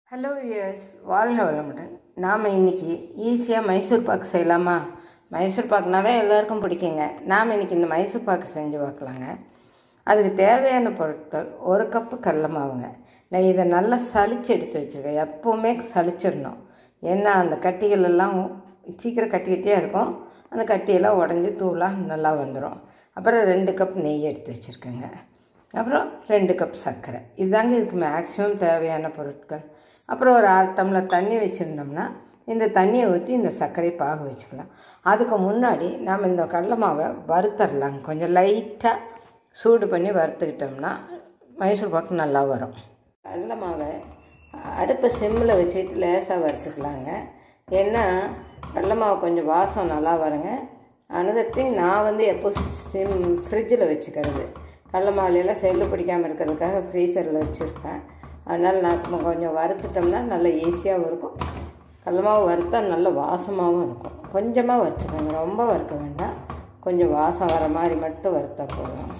hello wears வாழ்க வளமுடன் நாம் இன்றைக்கி ஈஸியாக மைசூர் பாக்கு செய்யலாமா மைசூர் பாக்குனாவே எல்லாருக்கும் பிடிக்குங்க நாம் இன்றைக்கி இந்த மைசூர் பாக்கு செஞ்சு பார்க்கலாங்க அதுக்கு தேவையான பொருட்கள் ஒரு கப்பு கடல மாவுங்க நான் இதை நல்லா சலிச்சு எடுத்து வச்சுருக்கேன் எப்போவுமே சலிச்சிடணும் ஏன்னா அந்த கட்டிகள் எல்லாம் சீக்கிரம் கட்டி கட்டியாக இருக்கும் அந்த கட்டியெல்லாம் உடஞ்சி தூளாக நல்லா வந்துடும் அப்புறம் ரெண்டு கப் நெய் எடுத்து வச்சுருக்கேங்க அப்புறம் ரெண்டு கப் சர்க்கரை இதுதாங்க இதுக்கு மேக்ஸிமம் தேவையான பொருட்கள் அப்புறம் ஒரு அரை டம்ளர் தண்ணி வச்சுருந்தோம்னா இந்த தண்ணியை ஊற்றி இந்த சர்க்கரை பாகு வச்சுக்கலாம் அதுக்கு முன்னாடி நாம் இந்த கடல மாவை வறுத்தரலாங்க கொஞ்சம் லைட்டாக சூடு பண்ணி வறுத்துக்கிட்டோம்னா மைசூர் பாக்கு நல்லா வரும் கடல மாவை அடுப்பை சிம்மில் வச்சுட்டு லேசாக வறுத்துக்கலாங்க ஏன்னா கடல மாவு கொஞ்சம் வாசம் நல்லா வருங்க அனதர் திங் நான் வந்து எப்போ சிம் ஃப்ரிட்ஜில் வச்சுக்கிறது கடல மாவுலையெல்லாம் செல்லு பிடிக்காமல் இருக்கிறதுக்காக ஃப்ரீசரில் வச்சுருப்பேன் அதனால் நான் கொஞ்சம் வறுத்துட்டோம்னா நல்லா ஈஸியாகவும் இருக்கும் கடல மாவு வறுத்தா நல்ல வாசமாகவும் இருக்கும் கொஞ்சமாக வறுத்துக்கோங்க ரொம்ப வறுக்க வேண்டாம் கொஞ்சம் வாசம் வர மாதிரி மட்டும் வறுத்தா போதும்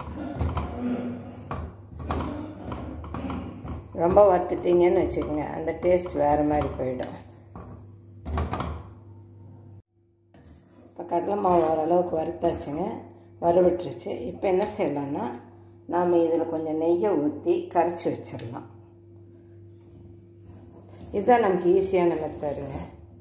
ரொம்ப வறுத்துட்டிங்கன்னு வச்சுக்கோங்க அந்த டேஸ்ட் வேறு மாதிரி போயிடும் இப்போ கடலை மாவு ஓரளவுக்கு வறுத்தாச்சுங்க வறுவிட்டுருச்சு இப்போ என்ன செய்யலாம்னா நாம் இதில் கொஞ்சம் நெய்யை ஊற்றி கரைச்சி வச்சிடலாம் இதுதான் நமக்கு ஈஸியான மெத்தடுங்க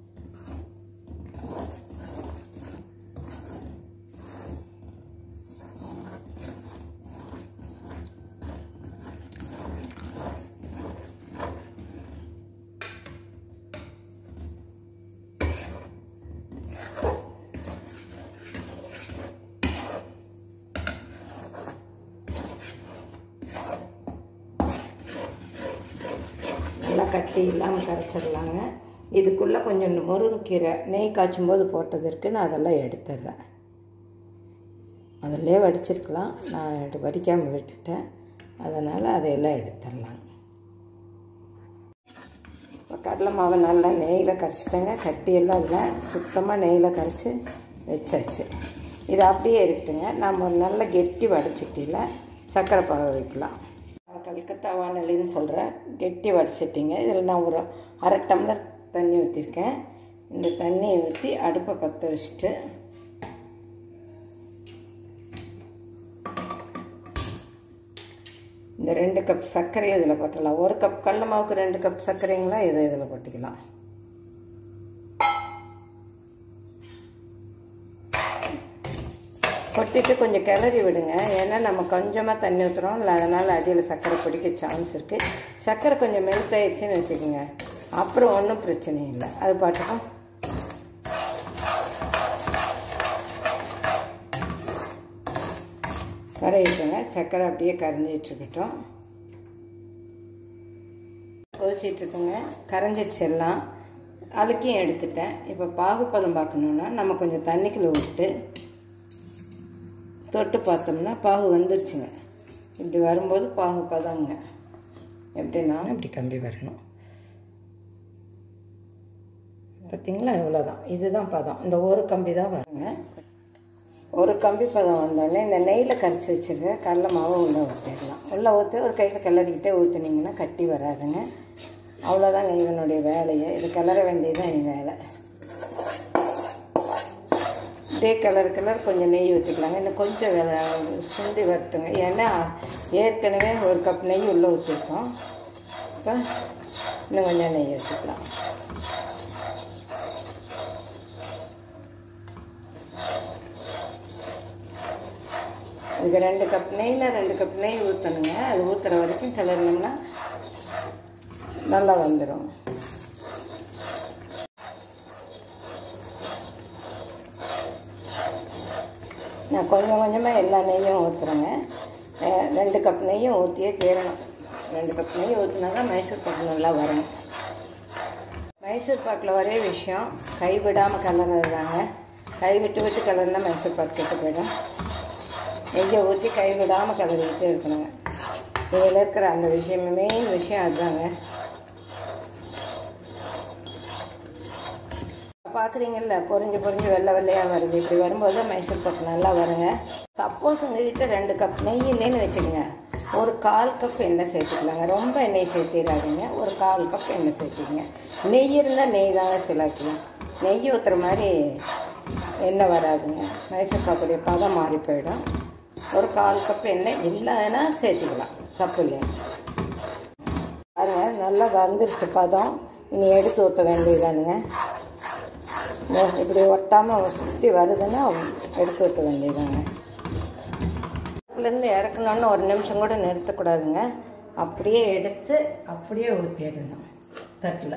நல்லா கட்டி இல்லாமல் கரைச்சிடலாங்க இதுக்குள்ளே கொஞ்சம் முருங்கைக்கீரை நெய் காய்ச்சும் போது போட்டது இருக்குது நான் அதெல்லாம் எடுத்துடுறேன் அதிலே வடிச்சிருக்கலாம் நான் எடு வடிக்காமல் விட்டுட்டேன் அதனால் அதையெல்லாம் எடுத்துடலாம் இப்போ கடலை மாவை நல்லா நெய்யில் கரைச்சிட்டேங்க கட்டியெல்லாம் இல்லை சுத்தமாக நெய்யில் கரைச்சி வச்சாச்சு இது அப்படியே இருக்கட்டுங்க நம்ம ஒரு நல்ல கெட்டி வடைச்சிட்டியில் சர்க்கரை பாவை வைக்கலாம் கல்கத்தா வானொலின்னு சொல்கிறேன் கெட்டி வடிச்சிட்டிங்க இதில் நான் ஒரு அரை டம்ளர் தண்ணி ஊற்றிருக்கேன் இந்த தண்ணியை ஊற்றி அடுப்பை பற்ற வச்சுட்டு இந்த ரெண்டு கப் சர்க்கரையை இதில் போட்டலாம் ஒரு கப் கடல மாவுக்கு ரெண்டு கப் சர்க்கரைங்களா இதை இதில் போட்டுக்கலாம் கொட்டிட்டு கொஞ்சம் கிளறி விடுங்க ஏன்னா நம்ம கொஞ்சமாக தண்ணி ஊற்றுறோம் இல்லை அதனால் அடியில் சர்க்கரை பிடிக்க சான்ஸ் இருக்குது சர்க்கரை கொஞ்சம் மெல்ட் ஆயிடுச்சுன்னு வச்சுக்கோங்க அப்புறம் ஒன்றும் பிரச்சனை இல்லை அது பாட்டுக்கும் கரையிட்டுங்க சர்க்கரை அப்படியே கரைஞ்சிட்டு இருக்கட்டும் கொதிச்சிட்டு இருக்குங்க கரைஞ்சிருச்சு எல்லாம் அழுக்கியும் எடுத்துட்டேன் இப்போ பாகுப்பதம் பார்க்கணுன்னா நம்ம கொஞ்சம் தண்ணிக்குள்ளே விட்டு தொட்டு பார்த்தோம்னா பாகு வந்துருச்சுங்க இப்படி வரும்போது பாகு பதங்க எப்படின்னாலும் இப்படி கம்பி வரணும் பார்த்திங்களா இவ்வளோதான் இதுதான் பதம் இந்த ஒரு கம்பி தான் வருங்க ஒரு கம்பி பதம் வந்தோடனே இந்த நெய்யில் கரைச்சி வச்சுருக்க கடல மாவை உள்ளே ஊற்றிடலாம் உள்ளே ஊற்றி ஒரு கையில் கிளறிக்கிட்டே ஊற்றுனீங்கன்னா கட்டி வராதுங்க அவ்வளோதாங்க இதனுடைய வேலையை இது கிளற வேண்டியதுதான் என் வேலை டே கலர் கலர் கொஞ்சம் நெய் ஊற்றிக்கலாங்க இன்னும் கொஞ்சம் சுண்டி வரட்டுங்க ஏன்னா ஏற்கனவே ஒரு கப் நெய் உள்ளே ஊற்றிருக்கோம் இப்போ இன்னும் கொஞ்சம் நெய் ஊற்றிக்கலாம் இதுக்கு ரெண்டு கப் நெய்யில் ரெண்டு கப் நெய் ஊற்றணுங்க அது ஊற்றுற வரைக்கும் கிளறினோம்னா நல்லா வந்துடும் நான் கொஞ்சம் கொஞ்சமாக எல்லா நெய்யும் ஊற்றுறேங்க ரெண்டு கப் நெய்யும் ஊற்றியே தீரணும் ரெண்டு கப் நெய் ஊற்றினா தான் மைசூர் பாக்கு நல்லா வரும் மைசூர் பாக்கில் ஒரே விஷயம் கைவிடாமல் கலர்றது தாங்க கை விட்டு விட்டு கலர்னா மைசூர் பாக்கு கெட்டு போயிடும் நெய்யை ஊற்றி கைவிடாமல் கலரிக்கிட்டே இருக்கணுங்க இதில் இருக்கிற அந்த விஷயம் மெயின் விஷயம் அதுதாங்க பார்க்குறீங்கல்ல பொறிஞ்சு பொறிஞ்சு வெள்ளை வெள்ளையாக வருது இப்படி வரும்போது மைசூர் பாக்கு நல்லா வருங்க சப்போஸ் உங்ககிட்ட ரெண்டு கப் நெய் இல்லைன்னு வச்சுக்கோங்க ஒரு கால் கப் எண்ணெய் சேர்த்துக்கலாங்க ரொம்ப எண்ணெய் சேர்த்திடாதீங்க ஒரு கால் கப் எண்ணெய் சேர்த்துக்கங்க நெய் இருந்தால் நெய் தாங்க சிலாக்கலாம் நெய் ஊற்றுற மாதிரி எண்ணெய் வராதுங்க மைசூர் பாக்குடைய பதம் மாறி போயிடும் ஒரு கால் கப் எண்ணெய் இல்லைன்னா சேர்த்துக்கலாம் தப்பு இல்லை பாருங்க நல்லா வந்துருச்சு பதம் இனி எடுத்து ஊற்ற வேண்டியதானுங்க இதோ இப்படி ஒட்டாமல் சுற்றி வருதுன்னா எடுத்து ஊற்ற வேண்டியதாங்க இருந்து இறக்கணுன்னு ஒரு நிமிஷம் கூட நிறுத்தக்கூடாதுங்க அப்படியே எடுத்து அப்படியே ஊற்றிடணும் தட்டில்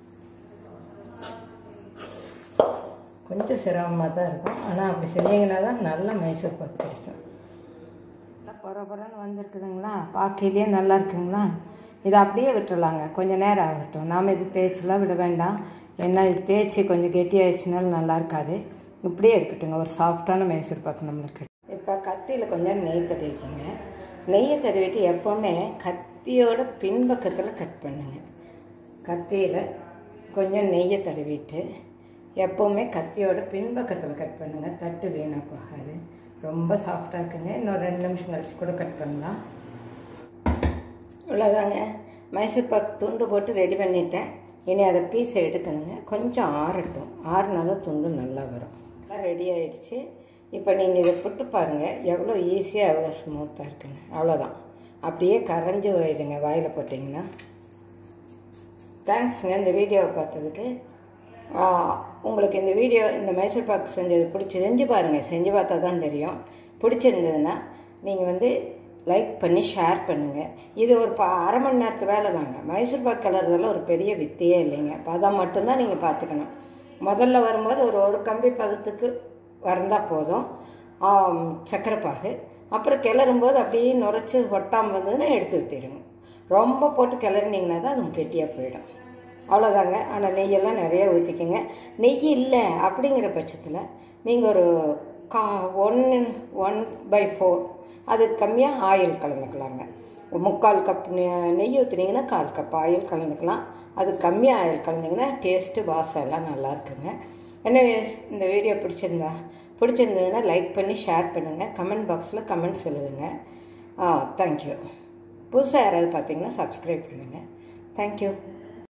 கொஞ்சம் சிரமமாக தான் இருக்கும் ஆனால் அப்படி செஞ்சீங்கன்னா தான் நல்ல மைசூர் பாக்கு கிடைக்கும் நல்லா பொற பொறன்னு வந்திருக்குதுங்களா பார்க்கையிலேயே நல்லா இருக்குங்களா இதை அப்படியே விட்டுறலாங்க கொஞ்சம் நேரம் ஆகட்டும் நாம் இது தேய்ச்சிலாம் விட வேண்டாம் ஏன்னா இது தேய்ச்சி கொஞ்சம் கெட்டியாயிடுச்சுனாலும் நல்லா இருக்காது இப்படியே இருக்கட்டுங்க ஒரு சாஃப்டான மைசூர் பாக்கு நம்மளுக்கு இப்போ கத்தியில் கொஞ்சம் நெய் தடவிக்கோங்க நெய்யை தடவிட்டு எப்போவுமே கத்தியோட பின்பக்கத்தில் கட் பண்ணுங்க கத்தியில் கொஞ்சம் நெய்யை தடவிட்டு எப்போவுமே கத்தியோட பின்பக்கத்தில் கட் பண்ணுங்கள் தட்டு வீணாக போகாது ரொம்ப சாஃப்டாக இருக்குங்க இன்னும் ரெண்டு நிமிஷம் கழிச்சு கூட கட் பண்ணலாம் இவ்வளோதாங்க மைசூர் பாக் துண்டு போட்டு ரெடி பண்ணிட்டேன் இனி அதை பீஸை எடுக்கணுங்க கொஞ்சம் ஆறட்டும் ஆறுனா தான் துண்டு நல்லா வரும் எல்லாம் ரெடி ஆகிடுச்சு இப்போ நீங்கள் இதை புட்டு பாருங்கள் எவ்வளோ ஈஸியாக எவ்வளோ ஸ்மூத்தாக இருக்குன்னு அவ்வளோதான் அப்படியே கரைஞ்சி போயிடுங்க வாயில் போட்டிங்கன்னா தேங்க்ஸுங்க இந்த வீடியோவை பார்த்ததுக்கு உங்களுக்கு இந்த வீடியோ இந்த மைசூர் பாக்கு செஞ்சது பிடிச்சி செஞ்சு பாருங்கள் செஞ்சு பார்த்தா தான் தெரியும் பிடிச்சிருந்ததுன்னா நீங்கள் வந்து லைக் பண்ணி ஷேர் பண்ணுங்கள் இது ஒரு ப அரை மணி நேரத்து வேலை தாங்க மைசூர் பாக் கலர்றதெல்லாம் ஒரு பெரிய வித்தையே இல்லைங்க பதம் மட்டும்தான் நீங்கள் பார்த்துக்கணும் முதல்ல வரும்போது ஒரு ஒரு கம்பி பதத்துக்கு வந்தால் போதும் சர்க்கரை பாகு அப்புறம் கிளறும்போது அப்படியே நுரைச்சி ஒட்டாமல் வந்ததுன்னா எடுத்து ஊற்றிடுங்க ரொம்ப போட்டு கிளறினீங்கன்னா தான் அது கெட்டியாக போயிடும் அவ்வளோதாங்க ஆனால் நெய்யெல்லாம் நிறைய ஊற்றிக்கங்க நெய் இல்லை அப்படிங்கிற பட்சத்தில் நீங்கள் ஒரு கா ஒன் ஒன் பை ஃபோர் அது கம்மியாக ஆயில் கலந்துக்கலாங்க முக்கால் கப் நெய் ஊற்றுனீங்கன்னா கால் கப் ஆயில் கலந்துக்கலாம் அது கம்மியாக ஆயில் கலந்திங்கன்னா டேஸ்ட்டு வாசம் எல்லாம் நல்லா இருக்குங்க என்ன இந்த வீடியோ பிடிச்சிருந்தா பிடிச்சிருந்ததுன்னா லைக் பண்ணி ஷேர் பண்ணுங்கள் கமெண்ட் பாக்ஸில் கமெண்ட்ஸ் எழுதுங்க தேங்க்யூ புதுசாக யாராவது பார்த்தீங்கன்னா சப்ஸ்கிரைப் பண்ணுங்கள் தேங்க்யூ